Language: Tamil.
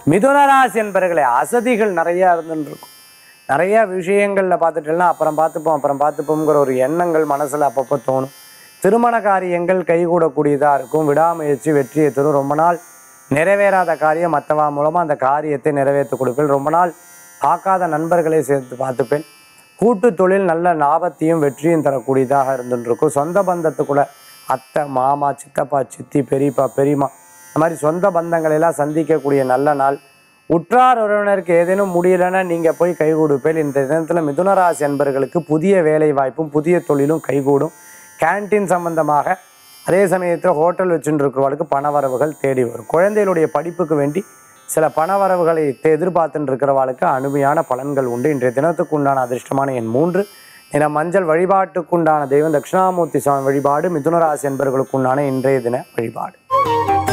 மிதுனராசி என்பர்களே அசதிகள் நிறையா இருந்துருக்கும் நிறைய விஷயங்களில் பார்த்துட்டேன்னா அப்புறம் பார்த்துப்போம் அப்புறம் பார்த்துப்போங்கிற ஒரு எண்ணங்கள் மனசில் அப்பப்போ தோணும் திருமண காரியங்கள் கைகூடக்கூடியதாக இருக்கும் விடாமுயற்சி வெற்றியை தரும் ரொம்ப நாள் நிறைவேறாத காரியம் மற்றவா மூலமாக அந்த காரியத்தை நிறைவேற்றி கொடுப்பேன் ரொம்ப நாள் பார்க்காத நண்பர்களை சேர்த்து பார்த்துப்பேன் கூட்டு தொழில் நல்ல லாபத்தையும் வெற்றியும் தரக்கூடியதாக இருந்துருக்கும் சொந்த பந்தத்துக்குள்ள அத்தை மாமா சித்தப்பா சித்தி பெரியப்பா பெரியம்மா இந்த மாதிரி சொந்த பந்தங்களை எல்லாம் சந்திக்கக்கூடிய நல்ல நாள் உற்றார் உறவினருக்கு ஏதேனும் முடியலன்னா நீங்கள் போய் கை கொடுப்பேன் இந்த தினத்தில் மிதுனராசி என்பர்களுக்கு புதிய வேலை வாய்ப்பும் புதிய தொழிலும் கைகூடும் கேண்டீன் சம்பந்தமாக அதே சமயத்தில் ஹோட்டல் வச்சுட்டு இருக்கிறவர்களுக்கு பணவரவுகள் தேடி வரும் குழந்தைகளுடைய படிப்புக்கு வேண்டி சில பணவரவுகளை தே- எதிர்பார்த்துட்டு இருக்கிறவர்களுக்கு அருமையான பலன்கள் உண்டு இன்றைய தினத்துக்கு உண்டான அதிர்ஷ்டமான எண் மூன்று என மஞ்சள் வழிபாட்டுக்குண்டான தெய்வம் தட்சிணாமூர்த்தி சுவாமி வழிபாடு மிதுனராசி என்பவர்களுக்கு உண்டான இன்றைய தின வழிபாடு